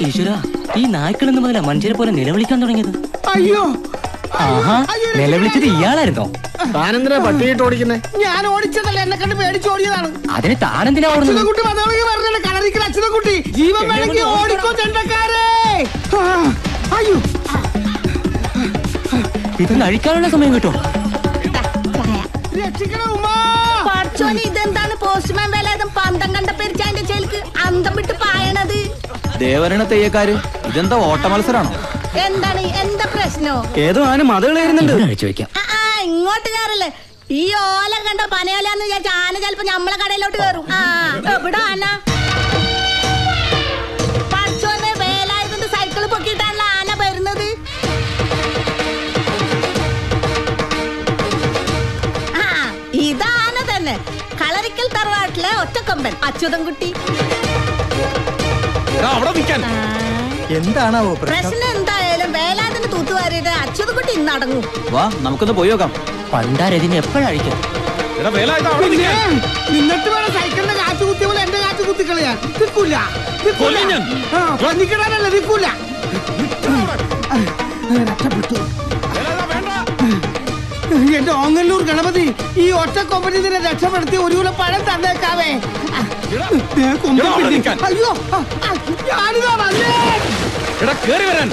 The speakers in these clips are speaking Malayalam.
ഈശ്വര ഈ നായ്ക്കൾ എന്ന് മുതലാ മനുഷ്യരെ പോലെ നിലവിളിക്കാൻ തുടങ്ങിയത് അയ്യോ ആഹാ നിലവിളിച്ചത് ഇയാളായിരുന്നോ താനെന്തിനാ പട്ടിയിട്ട് ഓടിക്കുന്നേ ഞാൻ ഓടിച്ചതല്ല എന്നെ കണ്ട് പേടിച്ചോടിയതാണ് അതിന് താനെന്തിനാ ഓടുന്നത് അച്യുതൻകുട്ടി വന്നോളെങ്കിൽ പറഞ്ഞല്ലേ കളറിക്കൽ അച്യുതൻകുട്ടി ജീവൻ വേണമെങ്കിൽ ഓടിക്കോ ചെണ്ടക്കാരെ ആ, അയ്യോ ഇതൊന്ന് അഴിക്കാനുള്ള സമയം കിട്ടോ രക്ഷിക്കണം ഉമ്മാ പഠിച്ചോന് ഇതെന്താണ് പോസ്റ്റ്മാൻ വേലായുധം പന്തം കണ്ട പെരിച്ചാന്റെ ചേൽക്ക് അന്തം വിട്ട് പായണത് ദേവരണ തെയ്യക്കാര് ഇതെന്താ ഓട്ട മത്സരാണോ എന്താണ് എന്താ പ്രശ്നോ ഏതോ ആന മതകളേരുന്നുണ്ട് അഴിച്ചു വെക്കാം ആ, ആ ഇങ്ങോട്ട് കയറല്ലേ ഈ ഓല കണ്ടോ പനയോലാന്ന് വിചാരിച്ച ആന ചെലപ്പോ നമ്മളെ കടയിലോട്ട് കയറും ആ എവിടെ ആന പഠിച്ചോന് വേലായുധന്റെ സൈക്കിൾ പൊക്കിയിട്ടാണല്ലോ ആന വരുന്നത് ആ ഇതാന തന്നെ കളറിക്കൽ തറവാട്ടിലെ ഒറ്റക്കൊമ്പൻ അച്യുതൻകുട്ടി അവിടെ നിൽക്കാൻ എന്താണാവോ പ്രശ്നം എന്തായാലും വേലാതിന് തൂത്തുവാരിയിട്ട് അച്യുതൻകുട്ടി ഇന്ന് അടങ്ങും വാ നമുക്കൊന്ന് പോയി നോക്കാം പണ്ടാരതിന് എപ്പോഴഴിക്കും എടാ വേല ഇതാ അവിടെ പിന്നെ നിൽക്കാൻ നിന്നിട്ട് വേണം സൈക്കിളിന്റെ കാറ്റ് കുത്തിയ പോലെ എന്റെ കാറ്റ് കുത്തിക്കളയാൻ നിൽക്കൂല കൊല്ലും ഞാൻ. നിൽക്കണല്ലേ നിൽക്കൂല രക്ഷപ്പെട്ടു വേല ഇതാ വേണ്ട എന്റെ ഓങ്ങല്ലൂർ ഗണപതി ഈ ഒറ്റ കൊമ്പനി ഇതിനെ രക്ഷപ്പെടുത്തി ഒരു കിലോ പഴം തന്നേക്കാവേ ദേ കൊമ്പൻ എടാ, അവിടെ പിടി. നിൽക്കാൻ. അയ്യോ ആ, ആ, ഞാനിതാ വന്നേ എടാ കേറി വരാൻ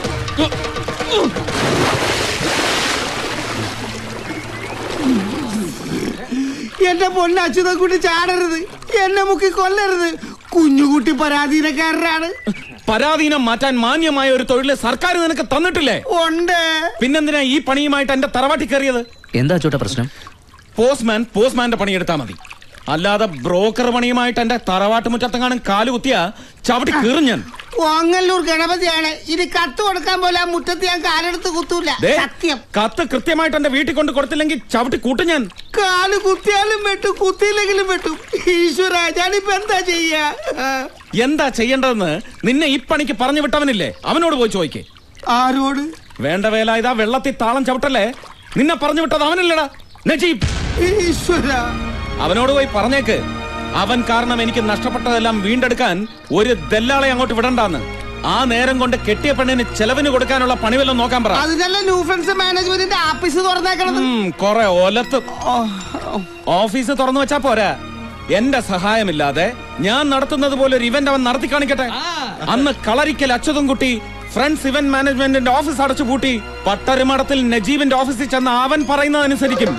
എന്റെ പൊന്ന അച്യുതക്കുട്ടി ചാടരുത് എന്നെ മുക്കി കൊല്ലരുത് കുഞ്ഞുകുട്ടി പരാധീനക്കാരനാണ് പരാധീനം മാറ്റാൻ മാന്യമായ ഒരു തൊഴില് സർക്കാർ നിനക്ക് തന്നിട്ടില്ലേ ഉണ്ട് പിന്നെന്തിനാ ഈ പണിയുമായിട്ട് എന്റെ തറവാട്ടി കയറിയത് എന്താ ചോട്ട പ്രശ്നം പോസ്റ്റ്മാൻ പോസ്റ്റ്മാന്റെ പണിയെടുത്താ മതി അല്ലാതെ ബ്രോക്കർ പണിയുമായിട്ട് എന്റെ തറവാട്ട് മുറ്റത്തെങ്ങാനും കാല് കുത്തിയ ചവിട്ടി കീറും ഞാൻ ഓങ്ങല്ലൂർ ഗണപതിയാണ് ഇനി കത്ത് കൊടുക്കാൻ പോലെ ആ മുറ്റത്ത് ഞാൻ കാലെടുത്ത് കുത്തൂല ദേ, സത്യം കത്ത് കൃത്യമായിട്ട് എന്റെ വീട്ടിൽ കൊണ്ട് കൊടുത്തില്ലെങ്കിൽ ചവിട്ടി കൂട്ടും ഞാൻ കാല് കുത്തിയാലും വെട്ടും കുത്തിയില്ലെങ്കിലും വെട്ടും ഈശ്വര ഞാനിപ്പോ എന്താ ചെയ്യാ ആ, എന്താ ചെയ്യേണ്ടതെന്ന് നിന്നെ ഈ പണിക്ക് പറഞ്ഞു വിട്ടവനില്ലേ അവനോട് പോയി ചോദിക്കേ ആരോട് വേണ്ട വേല ഇതാ വെള്ളത്തിൽ താളം ചവിട്ടല്ലേ നിന്നെ പറഞ്ഞു വിട്ടത് അവനല്ലടാ നജീബ് ഈശ്വര അവനോട് പോയി പറഞ്ഞേക്ക് അവൻ കാരണം എനിക്ക് നഷ്ടപ്പെട്ടതെല്ലാം വീണ്ടെടുക്കാൻ ഒരു ദല്ലാളെ അങ്ങോട്ട് വിടണ്ടാന്ന് ആ നേരം കൊണ്ട് കെട്ടിയ പെണ്ണിന് ചെലവിന് കൊടുക്കാനുള്ള പണി വല്ലതും നോക്കാൻ പറ അതിനല്ല ന്യൂ ഫ്രണ്ട്സ് മാനേജ്മെന്റിന്റെ ആഫീസ് തുറന്നേക്കണത് ഉം, കൊറേ ഒലത്ത് ഓ, ഓഫീസ് തുറന്നു വെച്ചാ പോരാ എന്റെ സഹായമില്ലാതെ ഞാൻ നടത്തുന്നത് പോലെ ഒരു ഇവന്റ് അവൻ നടത്തി കാണിക്കട്ടെ അന്ന് കളരിക്കൽ അച്യുതം കുട്ടി ഫ്രണ്ട്സ് ഇവന്റ് മാനേജ്മെന്റിന്റെ ഓഫീസ് അടച്ചു പൂട്ടി പട്ടരുമടത്തിൽ നജീബിന്റെ ഓഫീസിൽ ചെന്ന് അവൻ പറയുന്നതനുസരിക്കും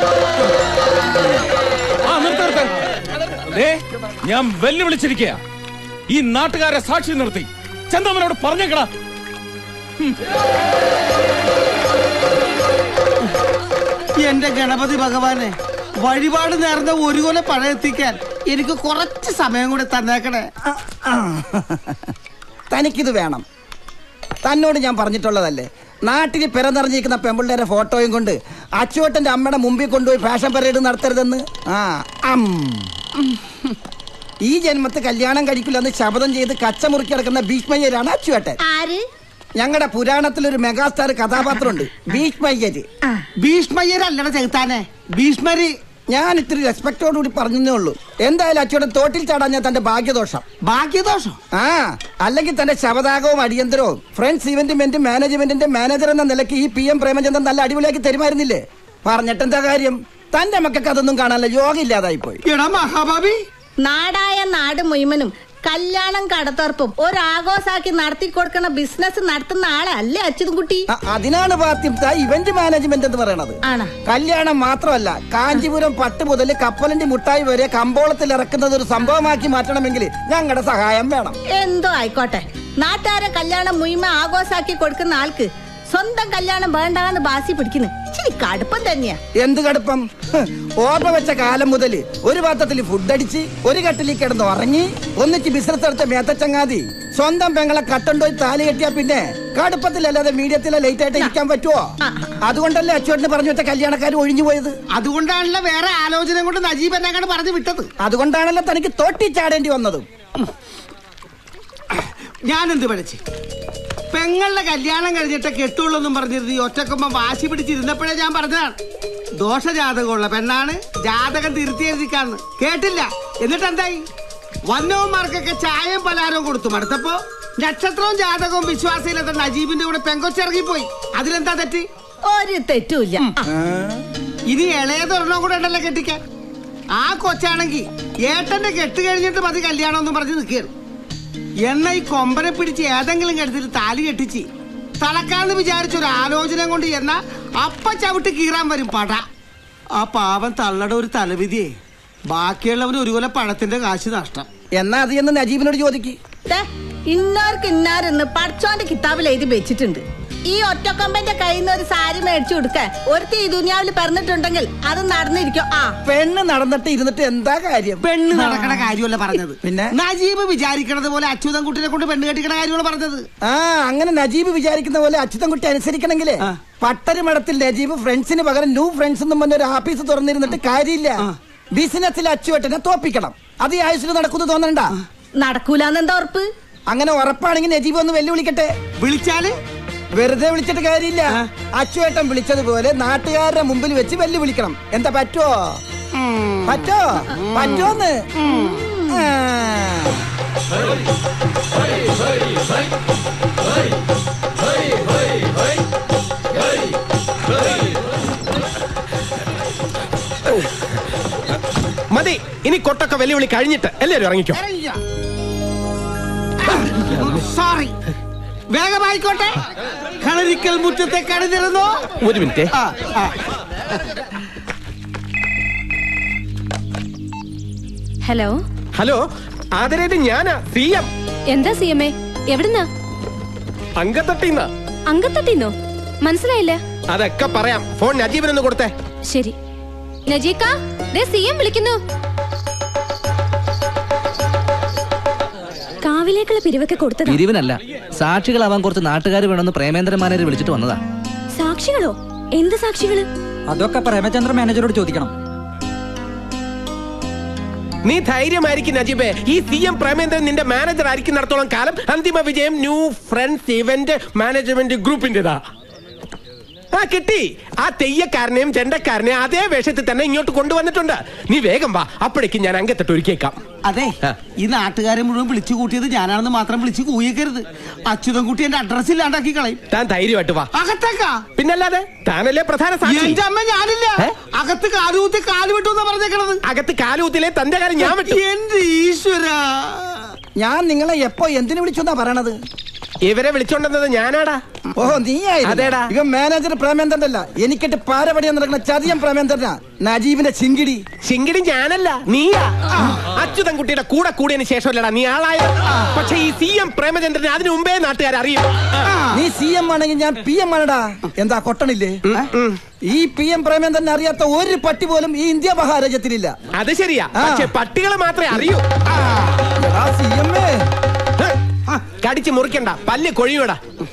ആ നിർത്ത് നിർത്ത്. ദേ, ഞാൻ വെല്ലുവിളിച്ചിരിക്കുക ഈ നാട്ടുകാരെ സാക്ഷി നിർത്തി ചന്ദമനോട് പറഞ്ഞേക്കടാ എന്റെ ഗണപതി ഭഗവാനെ വഴിപാട് നേർന്ന ഒരു കൊല പഴം എത്തിക്കാൻ എനിക്ക് കുറച്ച് സമയം കൂടി തന്നേക്കണേ തനിക്കിത് വേണം തന്നോട് ഞാൻ പറഞ്ഞിട്ടുള്ളതല്ലേ നാട്ടിൽ പിറന്നിറങ്ങിയിരിക്കുന്ന പെമ്പിള്ളേരെ ഫോട്ടോയും കൊണ്ട് അച്ചുവട്ടന്റെ അമ്മയുടെ മുമ്പിൽ കൊണ്ടുപോയി ഫാഷൻ പരേഡ് നടത്തരുതെന്ന് ആ അം ഈ ജന്മത്ത് കല്യാണം കഴിക്കില്ലെന്ന് ശപഥം ചെയ്ത് കച്ചമുറുക്കി കിടക്കുന്ന ഭീഷ്മയ്യരാണ് അച്ചുവേട്ടൻ ആര് ഞങ്ങളുടെ പുരാണത്തിൽ ഒരു മെഗാസ്റ്റാർ കഥാപാത്രമുണ്ട് ഭീഷ്മയ്യര് ഭീഷ്മയ്യരല്ലട ചെകുത്താനെ ഭീഷ്മര് ഞാൻ ഇത്തിരി റെസ്പെക്ടോടുകൂടി പറഞ്ഞേ ഉള്ളൂ എന്തായാലും അച്ചുവേട്ടൻ തോട്ടിൽ ചാടാൻ ഞാൻ തന്റെ ഭാഗ്യദോഷം ഭാഗ്യദോഷം ആ അല്ലെങ്കിൽ തന്റെ ശവദാകവും അടിയന്തരവും ഫ്രണ്ട്സ് ഇവന്റ്മെന്റ് മാനേജ്മെന്റിന്റെ മാനേജർ എന്ന നിലയ്ക്ക് ഈ പി എം പ്രേമചന്ദ്രൻ നല്ല അടിപൊളിയാക്കി തരുമായിരുന്നില്ലേ പറഞ്ഞിട്ടെന്താ കാര്യം തന്റെ മക്കൾക്ക് അതൊന്നും കാണാനുള്ള യോഗം ഇല്ലാതായി പോയി എടാ മഹാഭാവി നാടായ നാട് മുഴുവനും കല്യാണം കടത്തർപ്പും ഒരാഘോഷാക്കി നടത്തി കൊടുക്കണ ബിസിനസ് നടത്തുന്ന ആളല്ലേ അച്യുതൻകുട്ടി അ- അതിനാണ് പാർട്ടി ഇവന്റ് മാനേജ്മെന്റ് എന്ന് പറയണത് ആണോ കല്യാണം മാത്രമല്ല കാഞ്ചീപുരം പട്ട് മുതൽ കപ്പലണ്ടി മുട്ടായി വരെ കമ്പോളത്തിൽ ഇറക്കുന്നത് ഒരു സംഭവമാക്കി മാറ്റണമെങ്കിൽ ഞങ്ങളുടെ സഹായം വേണം എന്തോ ആയിക്കോട്ടെ നാട്ടുകാരെ കല്യാണം മുയിമ ആഘോഷാക്കി കൊടുക്കുന്ന ആൾക്ക് സ്വന്തം കല്യാണം വേണ്ടാന്ന് ബാസി പിടിക്കുന്നു ഇച്ചിരി കടുപ്പം തന്നെയാ എന്ത് കടുപ്പം ഹ്, ഓർമ്മ വെച്ച കാലം മുതൽ ഒരു പാത്രത്തിൽ ഫുഡ് അടിച്ച് ഒരു കട്ടിലിൽ കിടന്ന് ഉറങ്ങി ഒന്നിച്ച് ബിസിനസ് എടുത്ത മേത്തച്ചങ്ങാതി സ്വന്തം പെങ്ങളെ കട്ടുണ്ടോയി താലി കെട്ടിയാ പിന്നെ കടുപ്പത്തിലല്ലാതെ മീഡിയത്തിലെ ലേറ്റ് ആയിട്ട് ഇരിക്കാൻ പറ്റുമോ അതുകൊണ്ടല്ലേ അച്ചുവേട്ടന് പറഞ്ഞു വെച്ച കല്യാണക്കാർ ഒഴിഞ്ഞു പോയത് അതുകൊണ്ടാണല്ലോ വേറെ ആലോചന കൊണ്ട് നജീബ് എന്നെ അങ്ങോട്ട് പറഞ്ഞു വിട്ടത് അതുകൊണ്ടാണല്ലോ തനിക്ക് തൊട്ടി ചാടേണ്ടി വന്നതും ഞാൻ എന്ത് പഠിച്ച് പെങ്ങളുടെ കല്യാണം കഴിഞ്ഞിട്ട് കെട്ടുള്ളൂ എന്നും പറഞ്ഞിരുന്നു ഈ ഒറ്റക്കൊമ്പം വാശി പിടിച്ചിരുന്നപ്പോഴേ ഞാൻ പറഞ്ഞതാണ് ദോഷജാതകമുള്ള പെണ്ണാണ് ജാതകം തിരുത്തി എഴുതിക്കാന്ന് കേട്ടില്ല എന്നിട്ട് എന്തായി വന്നവന്മാർക്കൊക്കെ ചായയും പലഹാരവും കൊടുത്തു മടുത്തപ്പോ നക്ഷത്രവും ജാതകവും വിശ്വാസയിലെത്ത നജീബിന്റെ കൂടെ പെങ്കൊച്ചിറങ്ങിപ്പോയി അതിലെന്താ തെറ്റ് ഒരു തെറ്റുമില്ല ആ, ഇനി ഇളയതൊരെണ്ണം കൂടെ ഉണ്ടല്ലോ കെട്ടിക്കാൻ ആ കൊച്ചാണെങ്കി ഏട്ടന്റെ കെട്ട് കഴിഞ്ഞിട്ട് മതി കല്യാണം എന്ന് പറഞ്ഞ് നിൽക്കുകയാണ് എന്ന ഈ കൊമ്പനെ പിടിച്ച് ഏതെങ്കിലും കരുത്തിൽ താലി കെട്ടിച്ച് തളക്കാന്ന് വിചാരിച്ച ഒരു ആലോചന കൊണ്ട് എന്ന അപ്പ ചവിട്ട് കീറാൻ വരും പട ആ പാവം തള്ളയുടെ ഒരു തലവിധിയെ ബാക്കിയുള്ളവന് ഒരു കൊല പഴത്തിന്റെ കാശ് നഷ്ടം എന്നാ അത് എന്ന് നജീബിനോട് ചോദിക്ക് ദേ, ഇന്നാർക്ക് ഇന്നാരെന്ന് പഠിച്ചോന്റെ കിതാബിൽ എഴുതി വെച്ചിട്ടുണ്ട് ഈ ഒറ്റക്കൊമ്പന്റെ കയ്യിൽ നിന്ന് ഒരു സാരി മേടിച്ചു കൊടുക്ക ഒരുത്തി ഈ ദുനിയാവിൽ പറഞ്ഞിട്ടുണ്ടെങ്കിൽ അത് നടന്നിരിക്കും ആ പെണ്ണ് നടന്നിട്ട് ഇരുന്നിട്ട് എന്താ കാര്യം പെണ്ണ് നടക്കണ കാര്യമല്ല പറഞ്ഞത് പിന്നെ? നജീബ് വിചാരിക്കണത് പോലെ അച്യുതൻ കുട്ടിനെ കൊണ്ട് പെണ്ണ് കെട്ടിക്കണ കാര്യമാണ് പറഞ്ഞത് ആ അങ്ങനെ നജീബ് വിചാരിക്കുന്ന പോലെ അച്യുതൻകുട്ടി അനുസരിക്കണമെങ്കിലേ ആ. പട്ടരി മഠത്തിൽ നജീബ് ഫ്രണ്ട്സിന് പകരം ന്യൂ ഫ്രണ്ട്സ് എന്നും പറഞ്ഞ ഒരു ആഫീസ് തുറന്നിരുന്നിട്ട് കാര്യമില്ല ബിസിനസ്സിൽ അച്ചുവെട്ടനെ തോപ്പിക്കണം അത് ഈ ആയുസിൽ നടക്കുന്നു തോന്നണ്ട നടക്കൂലെന്ന് എന്താ ഉറപ്പ് അങ്ങനെ ഉറപ്പാണെങ്കിൽ നജീബ് ഒന്ന് വെല്ലുവിളിക്കട്ടെ വിളിച്ചാല് വെറുതെ വിളിച്ചിട്ട് കാര്യമില്ല ആ. അച്ചുവേട്ടൻ വിളിച്ചതുപോലെ നാട്ടുകാരുടെ മുമ്പിൽ വെച്ച് വെല്ലുവിളിക്കണം എന്താ പറ്റുമോ പറ്റോ പറ്റോന്ന് ആ. മതി ഇനി കൊട്ടൊക്കെ വെല്ലുവിളി കഴിഞ്ഞിട്ട് എല്ലാവരും ഇറങ്ങിക്കോ സോറി വേഗമായിക്കോട്ടെ കളരിക്കൽ മുറ്റത്തെ കണിതിരുന്നോ ഒരു മിനിറ്റ് ആ ആ ഹലോ ഹലോ ആദരേത് ഞാനാ സി എം എന്താ സി എം എ എവിടുന്നാ അങ്കത്തട്ടിന്ന അങ്കത്തട്ടിന്നോ മനസ്സിലായില്ല അതൊക്കെ പറയാം ഫോൺ നജീബിനൊന്ന് കൊടുത്തേ ശരി നജീക്ക ദേ സി എം വിളിക്കുന്നു കാവിലേക്കുള്ള പിരിവൊക്കെ കൊടുത്തതാ പിരിവിനല്ല സാക്ഷികളാവാൻ കുറച്ച് നാട്ടുകാർ വേണമെന്ന് പ്രേമേന്ദ്രൻ മാനേജർ വിളിച്ചിട്ട് വന്നതാ സാക്ഷികളോ എന്ത് സാക്ഷികള് അതൊക്കെ പ്രേമചന്ദ്ര മാനേജറോട് ചോദിക്കണം നീ ധൈര്യമായിരിക്കും നജീബേ ഈ സി എം പ്രേമേന്ദ്രൻ നിന്റെ മാനേജർ ആയിരിക്കുന്നിടത്തോളം കാലം അന്തിമ വിജയം ന്യൂ ഫ്രണ്ട്സ് ഇവന്റ് മാനേജ്മെന്റ് ഗ്രൂപ്പിന്റേതാ ആ കിട്ടി ആ തെയ്യക്കാരനെയും ചെണ്ടക്കാരനെയും അതേ വേഷത്തിൽ തന്നെ ഇങ്ങോട്ട് കൊണ്ടുവന്നിട്ടുണ്ട് നീ വേഗം വാ അപ്പോഴേക്കും ഞാൻ അങ്കത്തിട്ട് ഒരുക്കിയേക്കാം അതെ ആ. ഈ നാട്ടുകാരെ മുഴുവൻ വിളിച്ചു കൂട്ടിയത് ഞാനാണെന്ന് മാത്രം വിളിച്ച് കൂയിക്കരുത് അച്യുതൻ കുട്ടി എന്റെ അഡ്രസ് ഇല്ലാണ്ടാക്കി കളയും താൻ ധൈര്യമായിട്ട് വാ അകത്തേക്കാ പിന്നല്ലാതെ താനല്ലേ പ്രധാന സാക്ഷി എന്റെ അമ്മ ഞാനില്ല ഏ? അകത്ത് കാലുകുത്തി കാല് വിട്ടു എന്നാ പറഞ്ഞേക്കണത് അകത്ത് കാലൂത്തിലെ തന്റെ കാര്യം ഞാൻ വിട്ടു എന്റെ ഈശ്വര ഞാൻ നിങ്ങളെ എപ്പോ എന്തിനു വിളിച്ചെന്നാ പറയണത് ഇവരെ വിളിച്ചോണ്ടെന്നത് ഞാനാടാ ഓഹോ നീയായിരുന്നു അതേടാ. ഇവൻ മാനേജർ പ്രേമേന്ദ്രൻ അല്ല എനിക്കിട്ട് പാരപടിയാൻ നടക്കുന്ന ചതിയൻ പ്രേമേന്ദ്രനാ നജീബിന്റെ ചിങ്കിടി ചിങ്കിടി ഞാനല്ല നീയാ അച്യുതൻ കുട്ടിയുടെ കൂടെ കൂടിയതിന് ശേഷമല്ലടാ നീ ആളായത് പക്ഷെ ഈ സി എം പ്രേമചന്ദ്രൻ അതിനു മുമ്പേ നാട്ടുകാർ അറിയും നീ സി എം ആണെങ്കിൽ ഞാൻ പി എം ആണടാ എന്താ കൊട്ടണില്ലേ ഈ പി എം പ്രേമേന്ദ്രനെ അറിയാത്ത ഒരു പട്ടി പോലും ഈ ഇന്ത്യ മഹാരാജ്യത്തിലില്ല അത് ശരിയാ ആ. പക്ഷെ പട്ടികൾ മാത്രമേ അറിയൂ സി എം കടിച്ച് മുറിക്കണ്ട പല്ല് കൊഴിയൂടാ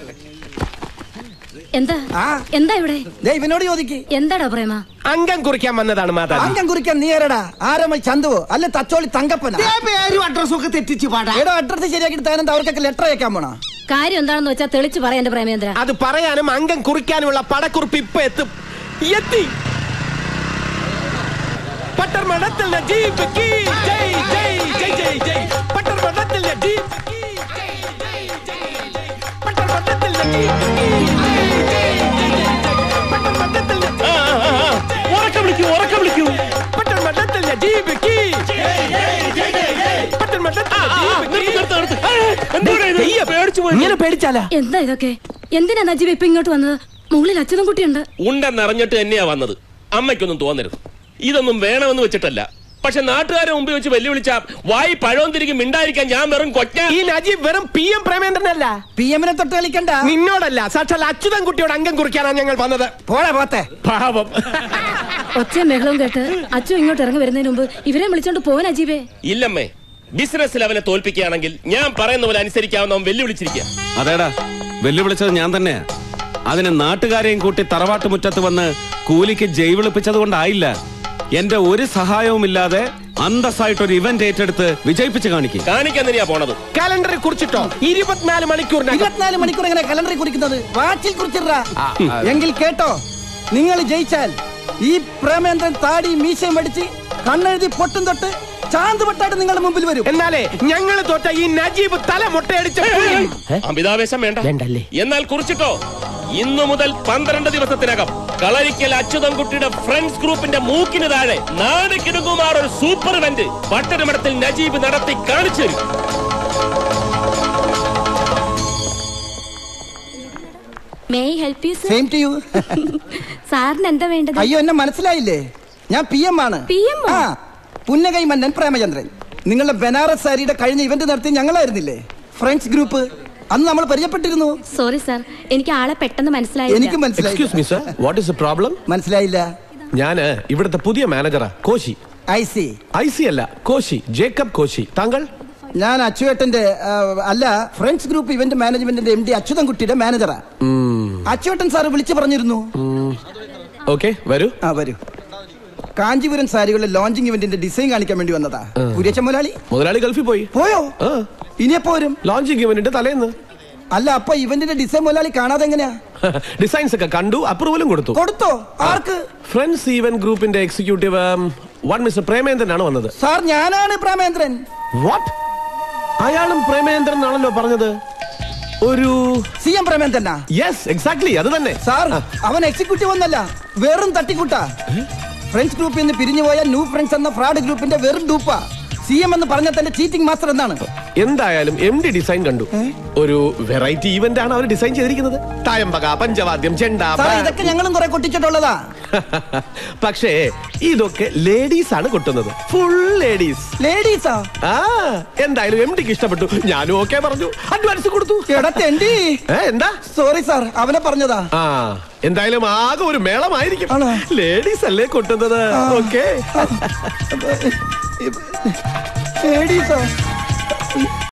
എന്താ ആ. എന്താ ഇവിടെ ദേ ഇവനോട് ചോദിക്ക് എന്താടാ പ്രേമ അംഗം കുറിക്കാൻ വന്നതാണ് മാതാ അംഗം കുറിക്കാൻ നീ ആരടാ ആരമ്മ ചന്തുവോ അല്ല തച്ചോളി തങ്കപ്പനാ ദേ പേരും അഡ്രസ്സും ഒക്കെ തെറ്റിച്ച് പാടാ എടോ അഡ്രസ് ശരിയാക്കിട്ട് താനെന്താ അവർക്കൊക്കെ ലെറ്റർ അയക്കാൻ പോണോ കാര്യം എന്താണെന്ന് വെച്ചാ തെളിച്ചു പറയാ എന്റെ പ്രേമേന്ദ്ര അത് പറയാനും അംഗം കുറിക്കാനുമുള്ള പടക്കുറിപ്പ് ഇപ്പൊ എത്തും എത്തി പട്ടർമണത്തിൽ നജീബ് കീ ജയ് ജയ് ജയ് ജയ് ജയ് പട്ടർമണത്തിൽ നജീബ് കീ ജയ് ജയ് ജയ് ജയ് പട്ടർമണത്തിൽ നജീബ് കീ ജയ് ജയ് ജയ് ജയ് പട്ടർമണത്തിൽ ഉറക്കം വിളിക്കൂ ഉറക്കം വിളിക്കൂ പട്ടർമണത്തിൽ നജീബ് കീ ജയ് ജയ് ജയ് ജയ് പട്ടർമണത്തിൽ ഇങ്ങനെ പേടിച്ചാലാ എന്താ ഇതൊക്കെ എന്തിനാ നജീബ് ഇപ്പൊ ഇങ്ങോട്ട് വന്നത് മുകളിൽ അച്ഛനും കുട്ടിയുണ്ട് ഉണ്ടെന്നറിഞ്ഞിട്ട് തന്നെയാ വന്നത് അമ്മയ്ക്കൊന്നും തോന്നരുത് ഇതൊന്നും വേണമെന്ന് വെച്ചിട്ടല്ല പക്ഷെ നാട്ടുകാരെ മുമ്പിൽ വെച്ച് വെല്ലുവിളിച്ച വായി പഴവും തിരികെ മിണ്ടായിരിക്കാൻ ഞാൻ വെറും കൊച്ച ഈ നജീബ് വെറും പി എം പ്രേമേന്ദ്രനല്ല പി എമ്മിനെ തൊട്ട് കളിക്കണ്ട നിന്നോടല്ല സാക്ഷാൽ അച്യുതൻ കുട്ടിയോട് അംഗം കുറിക്കാനാണ് ഞങ്ങൾ വന്നത് പോടാ പോത്തെ പാവം ഒച്ചയും ബഹളവും കേട്ട് അച്ചു ഇങ്ങോട്ട് ഇറങ്ങി വരുന്നതിന് മുമ്പ് ഇവരെ വിളിച്ചോണ്ട് പോവാൻ അജീബേ ഇല്ലമ്മേ ബിസിനസ്സിൽ അവനെ തോൽപ്പിക്കുകയാണെങ്കിൽ ഞാൻ പറയുന്ന പോലെ അനുസരിക്കാവുന്ന അവൻ വെല്ലുവിളിച്ചിരിക്കുക അതേടാ വെല്ലുവിളിച്ചത് ഞാൻ തന്നെയാ അതിന് നാട്ടുകാരെയും കൂട്ടി തറവാട്ട് മുറ്റത്ത് വന്ന് കൂലിക്ക് ജയ് വിളിപ്പിച്ചത് കൊണ്ടായില്ല എന്റെ ഒരു സഹായവുമില്ലാതെ അന്തസ്സായിട്ട് ഒരു ഇവന്റ് ഏറ്റെടുത്ത് വിജയിപ്പിച്ച് കാണിക്കും കാണിക്കാൻ തന്നെയാ പോണത് കലണ്ടറിൽ കുറിച്ചിട്ടോ ഇരുപത്തിനാല് മണിക്കൂറിനകം ഇരുപത്തിനാല് മണിക്കൂർ എങ്ങനെ കലണ്ടറിൽ കുറിക്കുന്നത് വാച്ചിൽ കുറിച്ചിടാ എങ്കിൽ കേട്ടോ നിങ്ങൾ ജയിച്ചാൽ ഈ പ്രേമേന്ദ്രൻ താടി മീശയും അടിച്ച് കണ്ണെഴുതി പൊട്ടും തൊട്ട് ചാന്ത് പട്ടായിട്ട് നിങ്ങളുടെ മുമ്പിൽ വരും എന്നാലേ ഞങ്ങൾ തോറ്റ ഈ നജീബ് തല മുട്ടയടിച്ച അമിതാവേശം വേണ്ട വേണ്ടല്ലേ എന്നാൽ കുറിച്ചിട്ടോ ഇന്നു മുതൽ പന്ത്രണ്ട് ദിവസത്തിനകം കളരിക്കൽ അച്യുതൻകുട്ടിയുടെ ഫ്രണ്ട്സ് ഗ്രൂപ്പിന്റെ മൂക്കിന് താഴെ നാട് കിടുങ്ങുമാർ ഒരു സൂപ്പർ ഇവന്റ് പട്ടണമടത്തിൽ നജീബ് നടത്തി കാണിച്ചു തരും may help you same to you സാറിന് എന്താ വേണ്ടത് അയ്യോ എന്നെ മനസ്സിലായില്ലേ ഞാൻ പി എം ആണ് PM ഓ? ആ പുന്നകൈ മന്നൻ പ്രേമചന്ദ്രൻ നിങ്ങളുടെ ബനാറസ് സാരിയുടെ കഴിഞ്ഞ ഇവന്റ് നടത്തി ഞങ്ങളായിരുന്നില്ലേ ഫ്രണ്ട്സ് ഗ്രൂപ്പ് അന്ന് നമ്മൾ പരിചയപ്പെട്ടിരുന്നു സോറി സാർ എനിക്ക് ആളെ പെട്ടെന്ന് മനസ്സിലായില്ല എനിക്ക് മനസ്സിലായി excuse me sir what is a problem മനസ്സിലായില്ല ഞാന് ഇവിടുത്തെ പുതിയ മാനേജറാ Koshy I C I C അല്ല കോശി ജേക്കബ് കോശി താങ്കൾ ഞാൻ അച്ചുവേട്ടന്റെ ആ, അല്ല ഫ്രണ്ട്സ് ഗ്രൂപ്പ് ഇവന്റ് മാനേജ്മെന്റിന്റെ എം ഡി അച്യുതൻകുട്ടിയുടെ മാനേജറാ അച്ചുവേട്ടൻ സാറ് വിളിച്ചു പറഞ്ഞിരുന്നു ഓക്കെ വരൂ ആ വരൂ കാഞ്ചീപുരം സാരികളുടെ ലോഞ്ചിങ് ഇവന്റിന്റെ ഡിസൈൻ കാണിക്കാൻ വേണ്ടി വന്നതാ കുര്യച്ച മുതലാളി മുതലാളി ഗൾഫിൽ പോയി പോയോ ആ ഇനിയെപ്പോ വരും ലോഞ്ചിങ് ഇവന്റിന്റെ തലേന്ന് അല്ല അപ്പൊ ഇവന്റിന്റെ ഡിസൈൻ മുതലാളി കാണാതെ എങ്ങനെയാ ഡിസൈൻസ് ഒക്കെ കണ്ടു അപ്രൂവലും കൊടുത്തു കൊടുത്തോ ആർക്ക് ഫ്രണ്ട്സ് ഈവന്റ് ഗ്രൂപ്പിന്റെ എക്സിക്യൂട്ടീവ് വൺ മിസ്റ്റർ പ്രേമേന്ദ്രൻ ആണ് വന്നത് സാർ ഞാനാണ് പ്രേമേന്ദ്രൻ വാട്ട് അയാളും പ്രേമേന്ദ്രൻ ആണല്ലോ പറഞ്ഞത് ഒരു സി എം പ്രേമേന്ദ്രനാ യെസ് എക്സാക്ട്ലി അത് തന്നെ സാർ അവൻ എക്സിക്യൂട്ടീവ് ഒന്നല്ല വെറും തട്ടിക്കൂട്ടാ ഫ്രണ്ട്സ് ഗ്രൂപ്പിൽ നിന്ന് പിരിഞ്ഞുപോയ ന്യൂ ഫ്രണ്ട്സ് എന്ന ഫ്രോഡ് ഗ്രൂപ്പിന്റെ വെറും ഡൂപ്പാ സി എം എന്ന് പറഞ്ഞ തന്റെ ചീറ്റിംഗ് മാസ്റ്റർ എന്നാണ് എന്തായാലും എം ഡി ഡിസൈൻ കണ്ടു ഒരു വെറൈറ്റി ഈവന്റ് ആണ് അവർ ഡിസൈൻ ചെയ്തിരിക്കുന്നത് തായമ്പക പഞ്ചവാദ്യം ചെണ്ട സാർ ബാ- ഇതൊക്കെ ഞങ്ങളും കുറെ കൊട്ടിച്ചിട്ടുള്ളതാ പക്ഷേ ഇതൊക്കെ ലേഡീസ് ആണ് കൊട്ടുന്നത് ഫുൾ ലേഡീസ് ലേഡീസാ ആ എന്തായാലും എം ഡിക്ക് ഇഷ്ടപ്പെട്ടു ഞാനും ഓക്കെ പറഞ്ഞു അഡ്വാൻസ് കൊടുത്തു എടത്തെണ്ടി ഏ, എന്താ സോറി സാർ അവനെ പറഞ്ഞതാ ആ എന്തായാലും ആകെ ഒരു മേളമായിരിക്കും ആണോ? ലേഡീസ് അല്ലേ കൊട്ടുന്നത് ഓക്കെ ലേഡീസാ